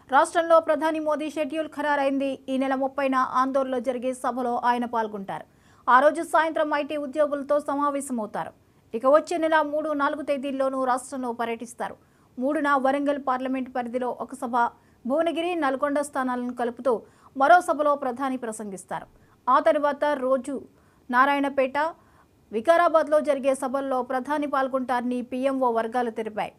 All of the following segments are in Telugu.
రాష్ట్రంలో ప్రధాని మోదీ షెడ్యూల్ ఖరారైంది ఈ నెల ముప్పైన ఆందోళనలో జరిగే సభలో ఆయన పాల్గొంటారు ఆ రోజు సాయంత్రం ఐటీ ఉద్యోగులతో సమావేశమవుతారు ఇక వచ్చే నెల మూడు నాలుగు తేదీల్లోనూ రాష్ట్రంలో పర్యటిస్తారు మూడున వరంగల్ పార్లమెంట్ పరిధిలో ఒక సభ భువనగిరి నల్గొండ స్థానాలను కలుపుతూ మరో సభలో ప్రధాని ప్రసంగిస్తారు ఆ తర్వాత రోజు నారాయణపేట వికారాబాద్లో జరిగే సభల్లో ప్రధాని పాల్గొంటారని పీఎంఓ వర్గాలు తెలిపాయి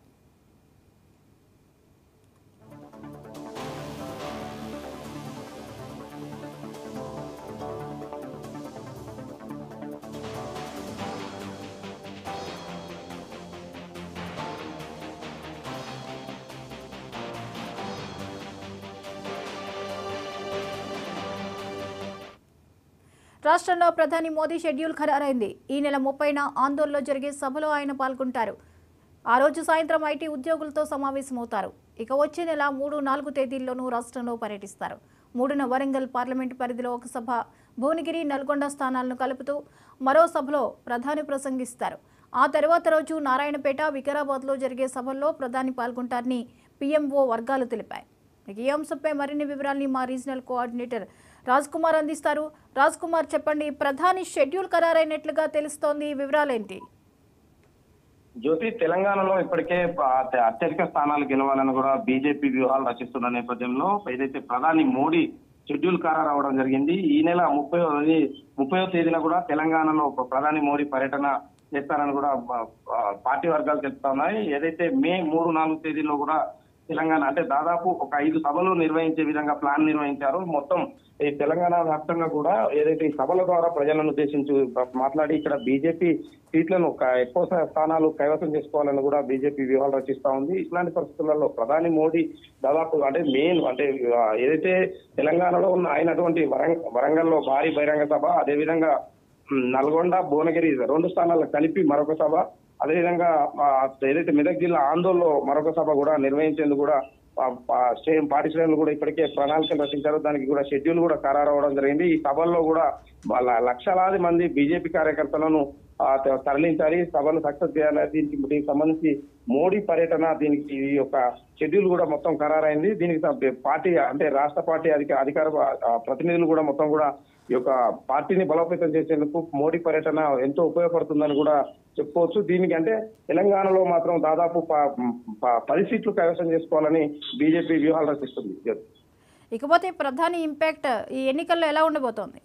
రాష్ట్రంలో ప్రధాని మోదీ షెడ్యూల్ ఖరారైంది ఈ నెల ముప్పైన ఆందోళనలో జరిగే సభలో ఆయన పాల్గొంటారు ఆ రోజు సాయంత్రం ఐటీ ఉద్యోగులతో సమావేశమవుతారు ఇక వచ్చే నెల మూడు నాలుగు తేదీల్లోనూ రాష్ట్రంలో పర్యటిస్తారు మూడున వరంగల్ పార్లమెంటు పరిధిలో ఒక సభ భువనగిరి నల్గొండ స్థానాలను కలుపుతూ మరో సభలో ప్రధాని ప్రసంగిస్తారు ఆ తర్వాత రోజు నారాయణపేట వికారాబాద్లో జరిగే సభల్లో ప్రధాని పాల్గొంటారని పీఎంఓ వర్గాలు తెలిపాయి ఇక ఈ అంశంపై మరిన్ని వివరాల్ని మా రీజనల్ కోఆర్డినేటర్ రాజ్ కుమార్ అందిస్తారు రాజ్ కుమార్ చెప్పండి ప్రధాని షెడ్యూల్ ఖరారైనట్లుగా తెలుస్తోంది ఈ వివరాలేంటి జ్యోతి తెలంగాణలో ఇప్పటికే ప- అత్య- అత్యధిక స్థానాలు గెలవాలని కూడా బీజేపీ వ్యూహాలు రచిస్తున్న నేపథ్యంలో ఏదైతే ప్రధాని మోడీ షెడ్యూల్ ఖరారు అవడం జరిగింది ఈ నెల ముప్పై ముప్పై తేదీన కూడా తెలంగాణలో ప్ర- ప్రధాని మోడీ పర్యటన చేస్తారని కూడా ప- ప- పార్టీ వర్గాలు చెప్తా ఉన్నాయి ఏదైతే మే మూడు నాలుగు తేదీలో కూడా తెలంగాణ అంటే దాదాపు ఒక ఐదు సభలు నిర్వహించే విధంగా ప్లాన్ నిర్వహించారు మొత్తం ఈ తెలంగాణ వ్యాప్తంగా కూడా ఏదైతే ఈ సభల ద్వారా ప్రజలను ఉద్దేశించి మాట్లాడి ఇక్కడ బీజేపీ సీట్లను ఒక ఎక్కువ స్థా- స్థానాలు కైవసం చేసుకోవాలని కూడా బీజేపీ వ్యూహాలు రచిస్తా ఉంది ఇట్లాంటి పరిస్థితులలో ప్రధాని మోడీ దాదాపు అంటే మెయిన్ అంటే ఆ, ఏదైతే తెలంగాణలో ఉన్న అయినటువంటి వరంగ వరంగల్లో భారీ బహిరంగ సభ అదేవిధంగా ఉమ్, నల్గొండ భువనగిరి రెండు స్థానాలు కలిపి మరొక సభ అదేవిధంగా ఆ, ఏదైతే మెదక్ జిల్లా ఆందోళనలో మరొక సభ కూడా నిర్వహించేందుకు కూడా ఆ, ఆ, స్టేడియం పార్టీ శ్రేణులు కూడా ఇప్పటికే ప్రణాళికలు రచించారు దానికి కూడా షెడ్యూల్ కూడా ఖరారు అవ్వడం జరిగింది ఈ సభల్లో కూడా వాళ్ళ లక్షలాది మంది బీజేపీ కార్యకర్తలను ఆ, త- తరలించాలి సభను సక్సెస్ చేయాలి దీనికి దీనికి సంబంధించి మోడీ పర్యటన దీనికి ఈ యొక్క షెడ్యూల్ కూడా మొత్తం ఖరారైంది దీనికి సం- పార్టీ అంటే రాష్ట్ర పార్టీ అధిక అధికార ఆ, ప్రతినిధులు కూడా మొత్తం కూడా ఈ యొక్క పార్టీని బలోపేతం చేసేందుకు మోడీ పర్యటన ఎంతో ఉపయోగపడుతుందని కూడా చెప్పుకోవచ్చు దీనికి అంటే తెలంగాణలో మాత్రం దాదాపు ప- ప- పది సీట్లు కైవసం చేసుకోవాలని బీజేపీ వ్యూహాలు రచిస్తుంది ఇకపోతే ప్రధాని ఇంపాక్ట్ ఈ ఎన్నికల్లో ఎలా ఉండబోతోంది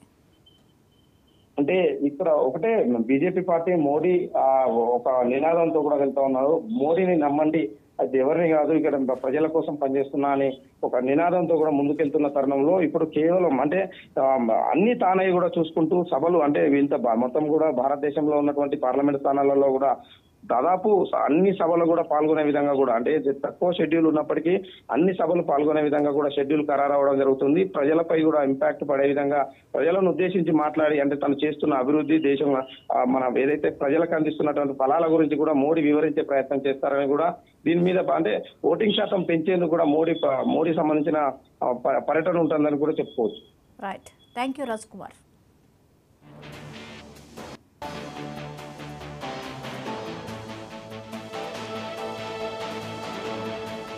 అంటే ఇక్కడ ఒకటే బీజేపీ పార్టీ మోడీ ఆ ఒక నినాదంతో కూడా వెళ్తా ఉన్నారు మోడీని నమ్మండి అది ఎవరిని కాదు ఇక్కడ ప్రజల కోసం పనిచేస్తున్నా అని ఒక నినాదంతో కూడా ముందుకెళ్తున్న తరుణంలో ఇప్పుడు కేవలం అంటే ఆ, అన్ని తానై కూడా చూసుకుంటూ సభలు అంటే ఇంత బా- మొత్తం కూడా భారతదేశంలో ఉన్నటువంటి పార్లమెంట్ స్థానాలలో కూడా దాదాపు స- అన్ని సభలు కూడా పాల్గొనే విధంగా కూడా అంటే ఇది తక్కువ షెడ్యూల్ ఉన్నప్పటికీ అన్ని సభలు పాల్గొనే విధంగా కూడా షెడ్యూల్ ఖరారు అవడం జరుగుతుంది ప్రజలపై కూడా ఇంపాక్ట్ పడే విధంగా ప్రజలను ఉద్దేశించి మాట్లాడి అంటే తను చేస్తున్న అభివృద్ధి దేశం ఆ, మన ఏదైతే ప్రజలకు అందిస్తున్నటువంటి ఫలాల గురించి కూడా మోడీ వివరించే ప్రయత్నం చేస్తారని కూడా దీని మీద అంటే ఓటింగ్ శాతం పెంచేందుకు కూడా మోడీ ప- మోడీ సంబంధించిన ఆ, ప- పర్యటన ఉంటుందని కూడా చెప్పుకోవచ్చు right thank you Raj Kumar